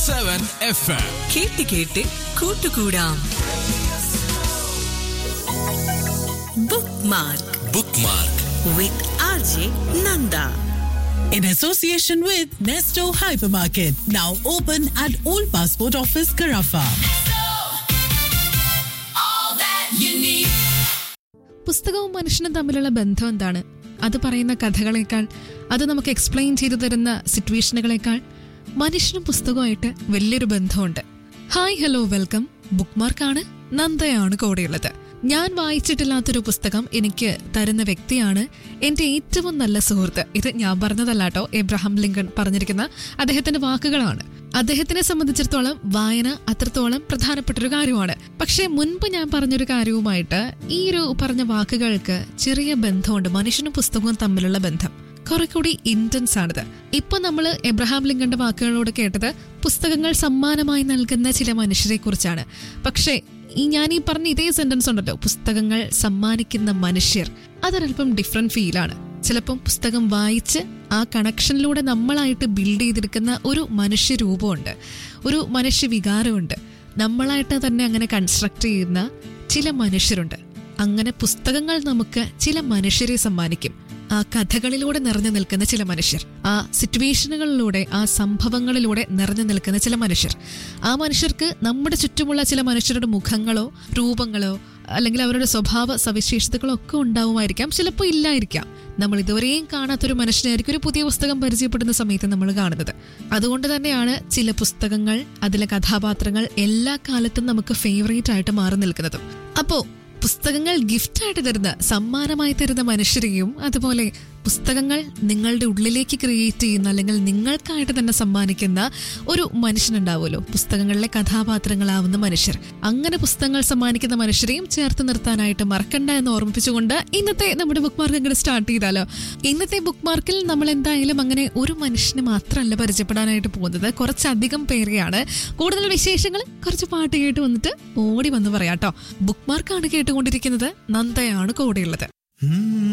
Seven F M കേട്ട് കേട്ട് കൂട്ടുകൂടാം book mark book mark with R J Nanda in association with Nesto Hypermarket, now open at Old Passport Office, Carafa. പുസ്തകവും മനുഷ്യനും തമ്മിലുള്ള ബന്ധം എന്താണ് അത് പറയുന്ന കഥകളേക്കാൾ അത് നമുക്ക് എക്സ്പ്ലെയിൻ ചെയ്തു തരുന്ന സിറ്റുവേഷനുകളേക്കാൾ മനുഷ്യനും പുസ്തകവുമായിട്ട് വലിയൊരു ബന്ധമുണ്ട് ഹായ് ഹലോ വെൽക്കം ബുക്ക് മാർക്കാണ് നന്ദയാണ് കൂടെയുള്ളത് ഞാൻ വായിച്ചിട്ടില്ലാത്തൊരു പുസ്തകം എനിക്ക് തരുന്ന വ്യക്തിയാണ് എന്റെ ഏറ്റവും നല്ല സുഹൃത്ത് ഇത് ഞാൻ പറഞ്ഞതല്ല കേട്ടോ എബ്രഹാം ലിങ്കൺ പറഞ്ഞിരിക്കുന്ന അദ്ദേഹത്തിന്റെ വാക്കുകളാണ് അദ്ദേഹത്തിനെ സംബന്ധിച്ചിടത്തോളം വായന അത്രത്തോളം പ്രധാനപ്പെട്ടൊരു കാര്യമാണ് പക്ഷേ മുൻപ് ഞാൻ പറഞ്ഞൊരു കാര്യവുമായിട്ട് ഈ ഒരു പറഞ്ഞ വാക്കുകൾക്ക് ചെറിയ ബന്ധമുണ്ട് മനുഷ്യനും പുസ്തകവും തമ്മിലുള്ള ബന്ധം കുറെ കൂടി ഇന്റൻസ് ആണിത് ഇപ്പൊ നമ്മൾ എബ്രഹാം ലിങ്കന്റെ വാക്കുകളോട് കേട്ടത് പുസ്തകങ്ങൾ സമ്മാനമായി നൽകുന്ന ചില മനുഷ്യരെ കുറിച്ചാണ് പക്ഷേ ഈ ഞാൻ ഈ പറഞ്ഞ ഇതേ സെന്റൻസ് ഉണ്ടല്ലോ പുസ്തകങ്ങൾ സമ്മാനിക്കുന്ന മനുഷ്യർ അതൊരല്പം ഡിഫറെന്റ് ഫീലാണ് ചിലപ്പം പുസ്തകം വായിച്ച് ആ കണക്ഷനിലൂടെ നമ്മളായിട്ട് ബിൽഡ് ചെയ്തെടുക്കുന്ന ഒരു മനുഷ്യരൂപമുണ്ട് ഒരു മനുഷ്യ വികാരമുണ്ട് നമ്മളായിട്ട് തന്നെ അങ്ങനെ കൺസ്ട്രക്ട് ചെയ്യുന്ന ചില മനുഷ്യരുണ്ട് അങ്ങനെ പുസ്തകങ്ങൾ നമുക്ക് ചില മനുഷ്യരെ സമ്മാനിക്കും ആ കഥകളിലൂടെ നിറഞ്ഞു നിൽക്കുന്ന ചില മനുഷ്യർ ആ സിറ്റുവേഷനുകളിലൂടെ ആ സംഭവങ്ങളിലൂടെ നിറഞ്ഞു നിൽക്കുന്ന ചില മനുഷ്യർ ആ മനുഷ്യർക്ക് നമ്മുടെ ചുറ്റുമുള്ള ചില മനുഷ്യരുടെ മുഖങ്ങളോ രൂപങ്ങളോ അല്ലെങ്കിൽ അവരുടെ സ്വഭാവ സവിശേഷതകളോ ഒക്കെ ഉണ്ടാവുമായിരിക്കാം ചിലപ്പോൾ ഇല്ലായിരിക്കാം നമ്മൾ ഇതുവരെയും കാണാത്തൊരു മനുഷ്യനായിരിക്കും ഒരു പുതിയ പുസ്തകം പരിചയപ്പെടുന്ന സമയത്ത് നമ്മൾ കാണുന്നത് അതുകൊണ്ട് തന്നെയാണ് ചില പുസ്തകങ്ങൾ അതിലെ കഥാപാത്രങ്ങൾ എല്ലാ കാലത്തും നമുക്ക് ഫേവറേറ്റ് ആയിട്ട് മാറി നിൽക്കുന്നതും അപ്പോ പുസ്തകങ്ങൾ ഗിഫ്റ്റായിട്ട് തരുന്ന സമ്മാനമായി തരുന്ന മനുഷ്യരെയും അതുപോലെ പുസ്തകങ്ങൾ നിങ്ങളുടെ ഉള്ളിലേക്ക് ക്രിയേറ്റ് ചെയ്യുന്ന അല്ലെങ്കിൽ നിങ്ങൾക്കായിട്ട് തന്നെ സമ്മാനിക്കുന്ന ഒരു മനുഷ്യനുണ്ടാവുമല്ലോ പുസ്തകങ്ങളിലെ കഥാപാത്രങ്ങളാവുന്ന മനുഷ്യർ അങ്ങനെ പുസ്തകങ്ങൾ സമ്മാനിക്കുന്ന മനുഷ്യരെയും ചേർത്ത് നിർത്താനായിട്ട് മറക്കണ്ട എന്ന് ഓർമ്മിപ്പിച്ചുകൊണ്ട് ഇന്നത്തെ നമ്മുടെ ബുക്ക് മാർക്ക് അങ്ങോട്ട് സ്റ്റാർട്ട് ചെയ്താലോ ഇന്നത്തെ ബുക്ക് മാർക്കിൽ നമ്മൾ എന്തായാലും അങ്ങനെ ഒരു മനുഷ്യന് മാത്രമല്ല പരിചയപ്പെടാനായിട്ട് പോകുന്നത് കുറച്ചധികം പേരെയാണ് കൂടുതൽ വിശേഷങ്ങൾ കുറച്ച് പാട്ട് കേട്ട് വന്നിട്ട് ഓടി വന്ന് പറയാട്ടോ ബുക്ക് മാർക്കാണ് കേട്ടുകൊണ്ടിരിക്കുന്നത് നന്ദയാണ് കൂടെയുള്ളത്